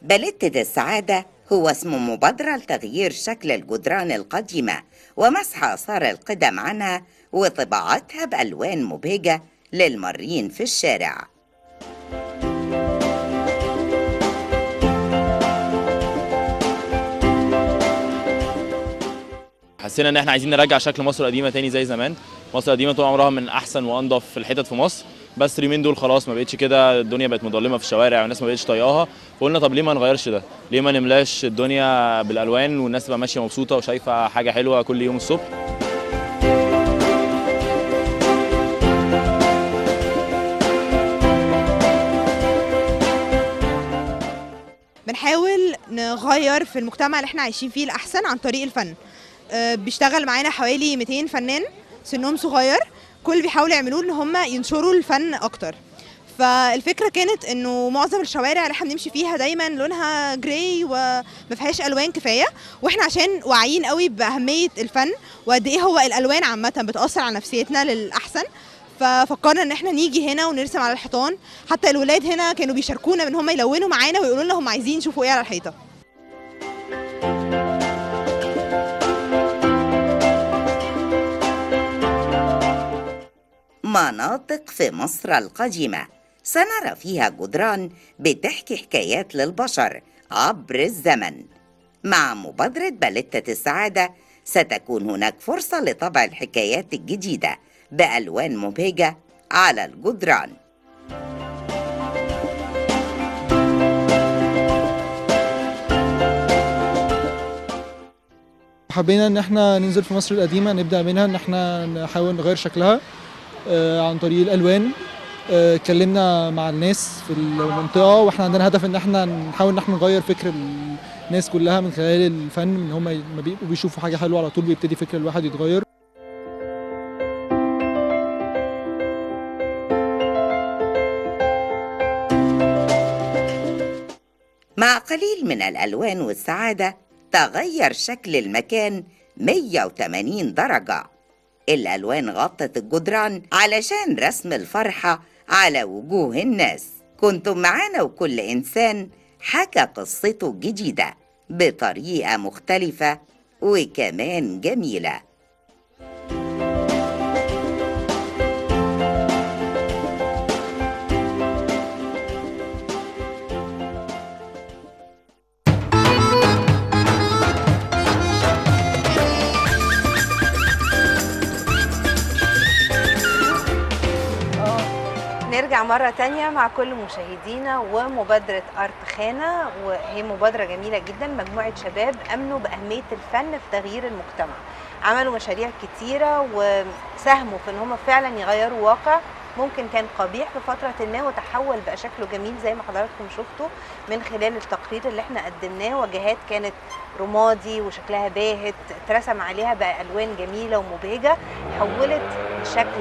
بلتة السعادة هو اسم مبادرة لتغيير شكل الجدران القديمة ومسح آثار القدم عنها وطباعتها بألوان مبهجة للمارين في الشارع حسينا ان احنا عايزين نرجع شكل مصر القديمه تاني زي زمان مصر القديمه طول عمرها من احسن وانضف الحتت في مصر بس اليومين دول خلاص ما بقتش كده الدنيا بقت مظلمه في الشوارع والناس ما بقتش طايقاها فقلنا طب ليه ما نغيرش ده ليه ما نملاش الدنيا بالالوان والناس تبقى ماشيه مبسوطه وشايفه حاجه حلوه كل يوم الصبح بنحاول نغير في المجتمع اللي احنا عايشين فيه الأحسن عن طريق الفن آه، بيشتغل معانا حوالي 200 فنان سنهم صغير كل اللي بيحاولوا يعملوه ان هم ينشروا الفن اكتر فالفكره كانت انه معظم الشوارع اللي احنا بنمشي فيها دايما لونها جراي وما فيهاش الوان كفايه واحنا عشان واعيين قوي باهميه الفن وقد ايه هو الالوان عامه بتاثر على نفسيتنا للاحسن ففكرنا ان احنا نيجي هنا ونرسم على الحيطان حتى الولاد هنا كانوا بيشاركونا ان هم يلونوا معانا ويقولوا لنا هم عايزين يشوفوا ايه على الحيطه مناطق في مصر القديمة سنرى فيها جدران بتحكي حكايات للبشر عبر الزمن مع مبادرة باليتة السعادة ستكون هناك فرصة لطبع الحكايات الجديدة بألوان مبهجة على الجدران حبينا ان احنا ننزل في مصر القديمه نبدا منها ان احنا نحاول نغير شكلها آه، عن طريق الالوان آه، اتكلمنا مع الناس في المنطقه واحنا عندنا هدف ان احنا نحاول ان احنا نغير فكر الناس كلها من خلال الفن ان هم لما بيبقوا بيشوفوا حاجه حلوه على طول بيبتدي فكر الواحد يتغير مع قليل من الألوان والسعادة تغير شكل المكان 180 درجة الألوان غطت الجدران علشان رسم الفرحة على وجوه الناس كنتم معانا وكل إنسان حكى قصته الجديدة بطريقة مختلفة وكمان جميلة نرجع مرة تانية مع كل مشاهدينا ومبادرة أرت خانة وهي مبادرة جميلة جدا مجموعة شباب أمنوا بأهمية الفن في تغيير المجتمع عملوا مشاريع كتيرة وساهموا في إن هم فعلا يغيروا واقع ممكن كان قبيح في فترة ما وتحول بقى شكله جميل زي ما حضراتكم شفتوا من خلال التقرير اللي احنا قدمناه وجهات كانت رمادي وشكلها باهت اترسم عليها بقى ألوان جميلة ومبهجة حولت شكل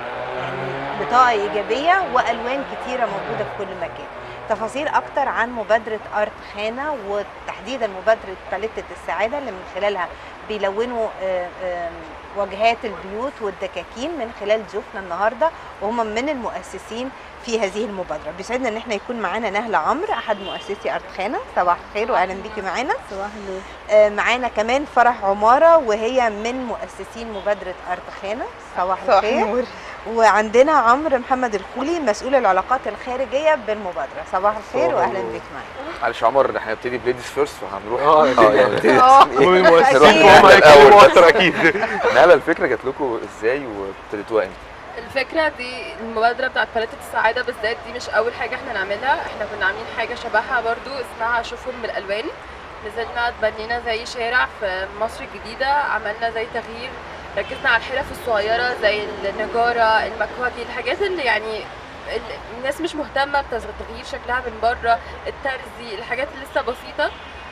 يعني بطاقة إيجابية وألوان كتيرة موجودة في كل مكان تفاصيل أكتر عن مبادرة أرت خانة وتحديدا مبادرة باليتة السعادة اللي من خلالها بيلونوا آه، آه، واجهات البيوت والدكاكين من خلال ضيوفنا النهارده وهم من المؤسسين في هذه المبادره بيسعدنا ان احنا يكون معانا نهله عمرو احد مؤسسي ارت خانه صباح الخير واهلا بيكي معانا صباح النور آه، معانا كمان فرح عماره وهي من مؤسسين مبادره ارت خانه صباح صباح الخير النور وعندنا عمرو محمد الخولي مسؤول العلاقات الخارجيه بالمبادره صباح الخير صباح واهلا النور. بيك معانا معلش يا عمر احنا هنبتدي بليديز فيرست وهنروح اه يعني نبتدي اه المهم المؤسسة أكيد. هم هيتكلموا اكتر اكيد نهلا الفكره جات لكم ازاي وابتديتوها امتى؟ الفكره دي المبادره بتاعت باليتة السعاده بالذات دي مش اول حاجه احنا نعملها احنا كنا عاملين حاجه شبهها برضو اسمها شوفهم بالالوان نزلنا اتبنينا زي شارع في مصر الجديده عملنا زي تغيير ركزنا على الحرف الصغيره زي النجاره المكواجي الحاجات اللي يعني ال- الناس مش مهتمه بتغيير شكلها من بره الترزي الحاجات اللي لسه بسيطه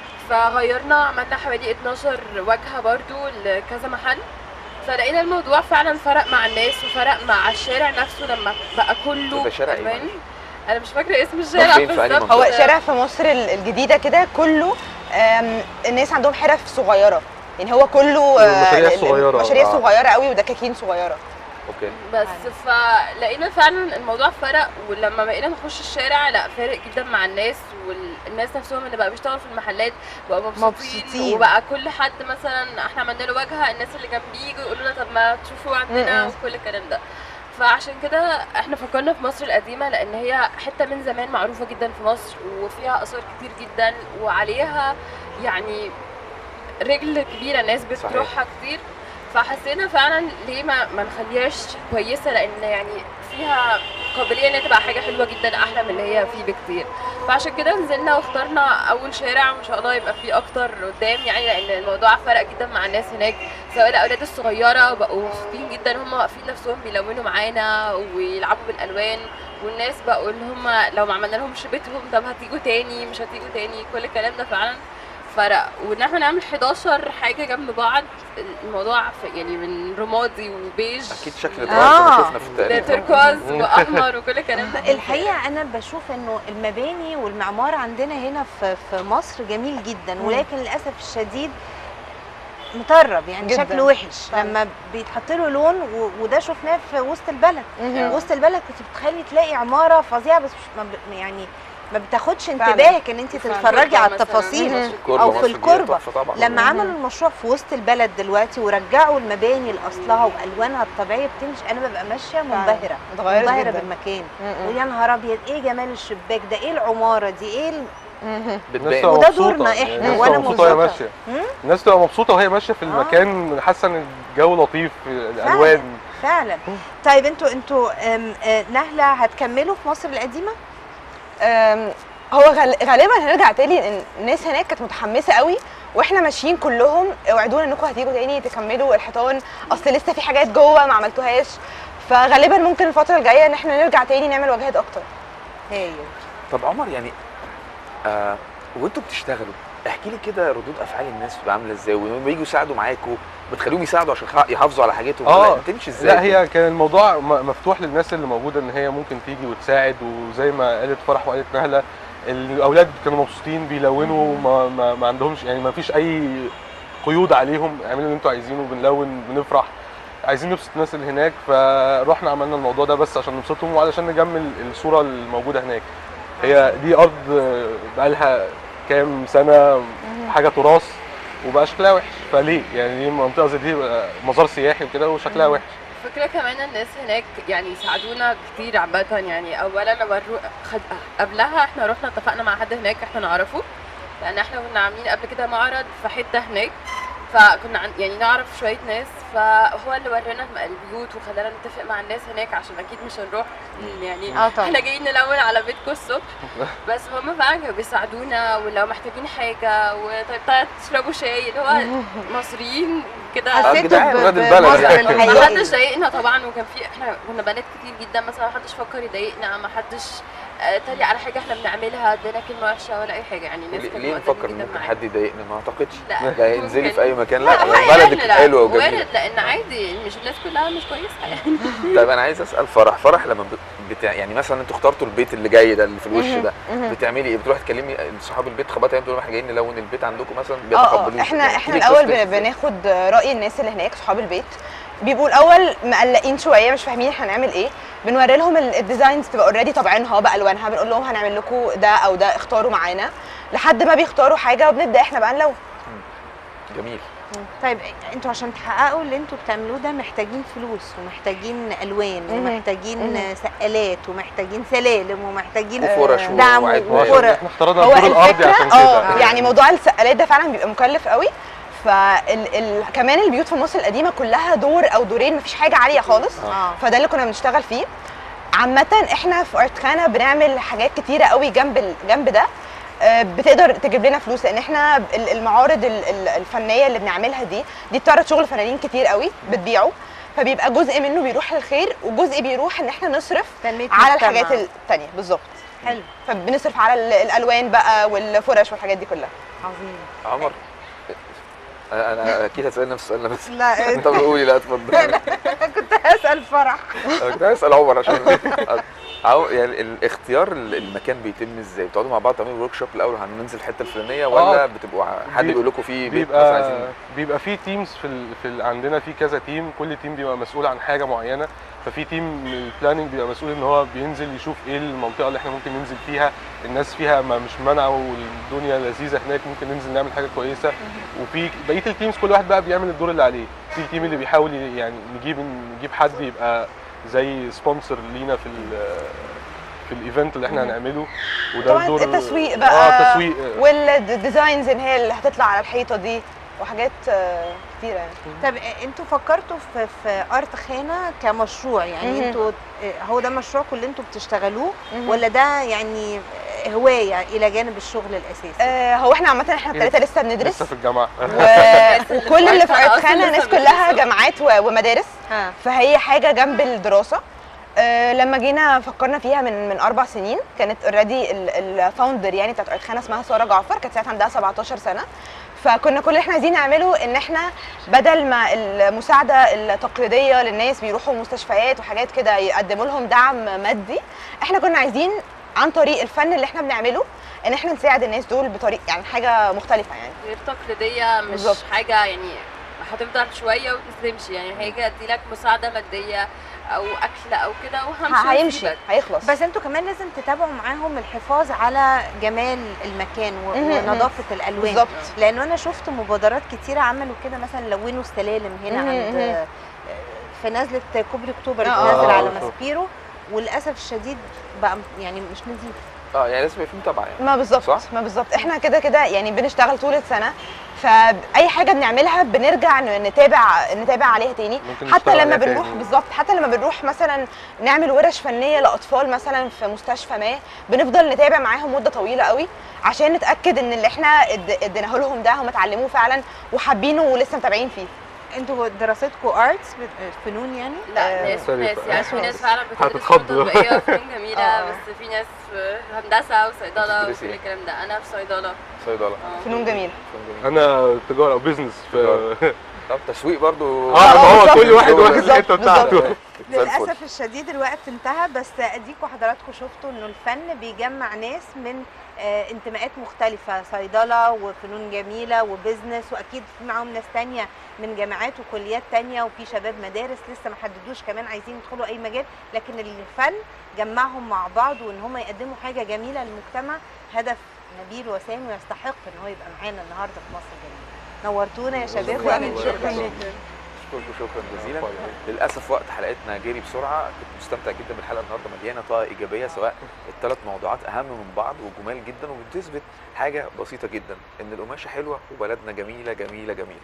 فغيرنا عملنا حوالي 12 واجهه برضو لكذا محل فلقينا الموضوع فعلا فرق مع الناس وفرق مع الشارع نفسه لما بقى كله ده شارع ايه ألوان. معلش؟ انا مش فاكره اسم الشارع فين؟ في أنهي بالظبط منطقة؟ هو شارع في مصر ال- الجديده كده كله آم، الناس عندهم حرف صغيره يعني هو كله آه، المشاريع ال- ال- الصغيرة، مشاريع آه. صغيره قوي ودكاكين صغيره اوكي بس فلقينا فعلا الموضوع فرق ولما بقينا نخش الشارع لا فارق جدا مع الناس والناس نفسهم اللي بقى بيشتغلوا في المحلات بقوا مبسوطين, مبسوطين. وبقى كل حد مثلا احنا عملنا له واجهه الناس اللي جنبيه يجوا يقولوا لنا طب ما تشوفوا عندنا م-م. وكل الكلام ده فعشان كده احنا فكرنا في مصر القديمه لان هي حته من زمان معروفه جدا في مصر وفيها اثار كتير جدا وعليها يعني رجل كبيره ناس بتروحها كتير فحسينا فعلا ليه ما, ما نخليهاش كويسه لان يعني فيها قابليه ان هي تبقى حاجه حلوه جدا احلى من اللي هي فيه بكتير فعشان كده نزلنا واخترنا اول شارع وان شاء الله يبقى فيه اكتر قدام يعني لان الموضوع فرق جدا مع الناس هناك سواء الاولاد الصغيره بقوا مبسوطين جدا هم واقفين نفسهم بيلونوا معانا ويلعبوا بالالوان والناس بقوا اللي هم لو ما عملنا لهمش بيتهم طب هتيجوا تاني مش هتيجوا تاني كل الكلام ده فعلا فرق وان احنا نعمل 11 حاجه جنب بعض الموضوع في يعني من رمادي وبيج اكيد شكل اتغير آه. كنا شفنا في التقرير لتركواز واحمر وكل الكلام ده الحقيقه انا بشوف انه المباني والمعمار عندنا هنا في في مصر جميل جدا ولكن للاسف الشديد مطرب يعني جداً. شكله وحش فعلاً. لما بيتحط له لون و- وده شفناه في وسط البلد مهم. وسط البلد كنت بتخلي تلاقي عماره فظيعه بس مش ما ب- يعني ما بتاخدش فعلاً. انتباهك ان انت فعلاً. تتفرجي على مثلاً. التفاصيل مهم. الكوربة او في مصر دي الكوربة. تحفة طبعا لما عملوا المشروع في وسط البلد دلوقتي ورجعوا المباني لاصلها والوانها الطبيعيه بتمشي انا ببقى ماشيه منبهره اتغيرت منبهره جدا بالمكان م-م. ويا نهار ابيض ايه جمال الشباك ده ايه العماره دي ايه ال... مهم. بتبان الناس تبقى وده مبسوطة. دورنا يعني إحنا الناس وأنا تبقى مبسوطة وهي موظفة. ماشية مم؟ الناس تبقى مبسوطة وهي ماشية في آه. المكان حاسة ان الجو لطيف الألوان فعلا طيب انتوا انتوا أم، آه، نهله هتكملوا في مصر القديمه أم، هو غال- غالبا هنرجع تاني لان الناس هناك كانت متحمسه قوي واحنا ماشيين كلهم اوعدونا انكم هتيجوا تاني تكملوا الحيطان اصل لسه في حاجات جوه ما عملتوهاش فغالبا ممكن الفتره الجايه ان احنا نرجع تاني نعمل واجهات اكتر هايل طب عمر يعني آه وانتوا بتشتغلوا احكي لي كده ردود افعال الناس بتبقى عامله ازاي ولما بييجوا يساعدوا معاكوا بتخليهم يساعدوا عشان خ- يحافظوا على حاجتهم آه. ولا بتمشي ازاي لا هي كان الموضوع م- مفتوح للناس اللي موجودة ان هي ممكن تيجي وتساعد وزي ما قالت فرح وقالت نهلة الاولاد كانوا مبسوطين بيلونوا ما, ما, ما عندهمش يعني ما فيش اي قيود عليهم اعملوا اللي انتوا عايزينه بنلون بنفرح عايزين نبسط الناس اللي هناك فروحنا عملنا الموضوع ده بس عشان نبسطهم وعلشان نجمل الصورة الموجودة هناك هي دي ارض بقالها كام سنة حاجة تراث وبقى شكلها وحش فليه يعني دي منطقة زي دي بقى مزار سياحي وكده وشكلها وحش فكرة كمان الناس هناك يعني ساعدونا كتير عامة يعني أولا ورو خد... قبلها احنا رحنا اتفقنا مع حد هناك احنا نعرفه لأن احنا كنا عاملين قبل كده معرض في حتة هناك فكنا عن... يعني نعرف شوية ناس فهو اللي ورانا البيوت وخلانا نتفق مع الناس هناك عشان أكيد مش هنروح يعني اه طبعا احنا جايين نلون على بيتكم الصبح بس هم فعلا كانوا بيساعدونا ولو محتاجين حاجة وطيب تعالوا تشربوا شاي اللي هو مصريين كده حسيتوا جدعان، ب- ولاد ب- البلد بمصر يعني. ما الحقيقي حدش ضايقنا طبعا وكان في احنا كنا بنات كتير جدا مثلا ما حدش فكر يضايقنا ما حدش آه، تريق على حاجه احنا بنعملها ادانا كلمه وحشه ولا اي حاجه يعني الناس ليه- كانوا ليه مؤدبين نفكر ان جدا ممكن معانا. حد يضايقنا ما اعتقدش لا لا انزلي ممكن. في اي مكان لا لا هو بلدك يعني لا، حلوه وجميله وارد لان عادي مش الناس كلها مش كويسه يعني طيب انا عايز اسال فرح فرح لما بت... بتاع يعني مثلا انتوا اخترتوا البيت اللي جاي ده اللي في الوش ده مهم. بتعملي ايه بتروحي تكلمي صحاب البيت خبطها تقول لهم احنا جايين نلون البيت عندكم مثلا اه بيتقبلوش اه احنا يعني احنا احكي لي الاول قصتك ب- إزاي. بناخد راي الناس اللي هناك صحاب البيت بيبقوا الاول مقلقين شويه مش فاهمين احنا هنعمل ايه بنوري لهم ال- الديزاينز تبقى اوريدي طابعينها بالوانها بنقول لهم هنعمل لكم ده او ده اختاروا معانا لحد ما بيختاروا حاجه وبنبدا احنا بقى نلون جميل طيب انتوا عشان تحققوا اللي انتوا بتعملوه ده محتاجين فلوس ومحتاجين الوان مهم. ومحتاجين مهم. سقالات ومحتاجين سلالم ومحتاجين وفرش آه، دعم وعد هو عشان وفرق. احنا اخترنا هو الدور الارضي الفكره عشان اه كده يعني موضوع السقالات ده فعلا بيبقى مكلف قوي فال ال كمان البيوت في مصر القديمه كلها دور او دورين مفيش حاجه عاليه خالص اه فده اللي كنا بنشتغل فيه عامة احنا في ارت خانة بنعمل حاجات كتيرة قوي جنب ال- جنب ده آه، بتقدر تجيب لنا فلوس لان احنا ال- المعارض ال- ال- الفنيه اللي بنعملها دي دي بتعرض شغل فنانين كتير قوي بتبيعه فبيبقى جزء منه بيروح للخير وجزء بيروح ان احنا نصرف تنميه على مجتمع. الحاجات التانية بالظبط حلو فبنصرف على ال- الالوان بقى والفرش والحاجات دي كلها عظيم عمر انا أنا اكيد هسال نفس السؤال بس لا انت قولي لا اتفضل كنت هسال فرح انا كنت هسال عمر عشان أو يعني الاختيار ال- المكان بيتم ازاي؟ بتقعدوا مع بعض تعملوا ورك شوب الاول هننزل الحته الفلانيه آه. ولا بتبقوا ع- حد بي- بيقول لكم في بيت مثلا بيبقى عايزين بيبقى في تيمز في ال... في ال... عندنا في كذا تيم كل تيم بيبقى مسؤول عن حاجه معينه ففي تيم من البلاننج بيبقى مسؤول ان هو بينزل يشوف ايه المنطقه اللي احنا ممكن ننزل فيها الناس فيها ما مش مانعه والدنيا لذيذه هناك ممكن ننزل نعمل حاجه كويسه وفي بقيه التيمز كل واحد بقى بيعمل الدور اللي عليه في التيم اللي بيحاول ي- يعني نجيب نجيب حد يبقى زي سبونسر لينا في ال... في الايفنت اللي احنا هنعمله وده طبعا دور التسويق بقى اه تسويق والديزاينز اللي هي اللي هتطلع على الحيطه دي وحاجات آه، كتيره يعني طب انتوا فكرتوا في في ارت خانه كمشروع يعني مهم. انتوا هو ده مشروعكم اللي انتوا بتشتغلوه مهم. ولا ده يعني هوايه الى جانب الشغل الاساسي آه، هو احنا عامه احنا الثلاثه لسه بندرس لسه في الجامعه و... وكل اللي في أنا ارت أصلاً خانه لسه ناس بدرس. كلها جامعات و- ومدارس ها فهي حاجه جنب الدراسه آه، لما جينا فكرنا فيها من من اربع سنين كانت اوريدي الفاوندر يعني بتاعت ارت خانه اسمها ساره جعفر كانت ساعتها عندها 17 سنه فكنا كل اللي احنا عايزين نعمله ان احنا بدل ما المساعده التقليديه للناس بيروحوا مستشفيات وحاجات كده يقدموا لهم دعم مادي احنا كنا عايزين عن طريق الفن اللي احنا بنعمله ان احنا نساعد الناس دول بطريقه يعني حاجه مختلفه يعني غير تقليديه مش بالظبط. حاجه يعني هتفضل شويه وتمشي يعني هيجي ادي لك مساعده ماديه او اكل او كده وهمشي هيمشي وأسيبك. هيخلص بس انتوا كمان لازم تتابعوا معاهم الحفاظ على جمال المكان و- مهم. ونظافه الالوان بالظبط لانه انا شفت مبادرات كتيره عملوا كده مثلا لونوا السلالم هنا مهم. عند مهم. في نزله كوبري اكتوبر آه، اللي آه، نازل آه، على آه. ماسبيرو وللاسف الشديد بقى يعني مش نظيف اه يعني لازم يبقى في متابعه يعني ما بالظبط صح؟ ما بالظبط احنا كده كده يعني بنشتغل طول السنه فاي حاجه بنعملها بنرجع ن- نتابع نتابع عليها تاني ممكن حتى نشتغل لما عليها بنروح تاني. بالظبط حتى لما بنروح مثلا نعمل ورش فنيه لاطفال مثلا في مستشفى ما بنفضل نتابع معاهم مده طويله قوي عشان نتاكد ان اللي احنا اد- اديناه لهم ده هم اتعلموه فعلا وحابينه ولسه متابعين فيه انتوا دراستكم ارتس فنون يعني لا آه، ناس سوري وناس بقى. يعني في ناس فعلا بتدرس هتتخض. فنون تطبيقيه وفنون جميله آه. بس في ناس في هندسه وصيدله بتدرسي وكل إيه؟ الكلام ده انا في صيدله صيدله آه. فنون جميله انا تجاره او بزنس في طب تسويق برضو اه ما هو بالظبط. كل واحد واخد بالظبط، الحته بالظبط. بتاعته زي الفل. للاسف الشديد الوقت انتهى بس اديكوا حضراتكم شفتوا انه الفن بيجمع ناس من آه، انتماءات مختلفة صيدلة وفنون جميلة وبزنس واكيد في معاهم ناس تانية من جامعات وكليات تانية وفي شباب مدارس لسه ما حددوش كمان عايزين يدخلوا اي مجال لكن الفن جمعهم مع بعض وان هم يقدموا حاجة جميلة للمجتمع هدف نبيل وسامي ويستحق ان هو يبقى معانا النهارده في مصر جميلة نورتونا يا شباب شكراً. وأمين شكرا شكراً. جدا اشكركم شكرا جزيلا للاسف وقت حلقتنا جري بسرعه كنت مستمتع جدا بالحلقه النهارده مليانه طاقه ايجابيه سواء الثلاث موضوعات اهم من بعض وجمال جدا وبتثبت حاجه بسيطه جدا ان القماشه حلوه وبلدنا جميله جميله جميله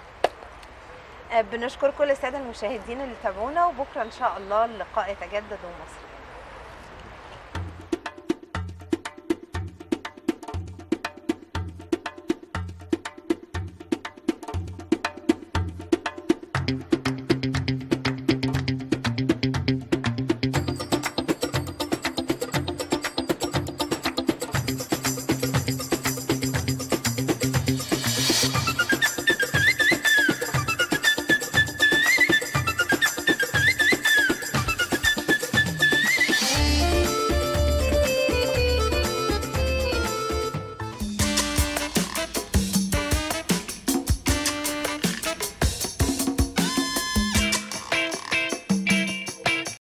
آه، بنشكر كل الساده المشاهدين اللي تابعونا وبكره ان شاء الله اللقاء يتجدد ومصر thank you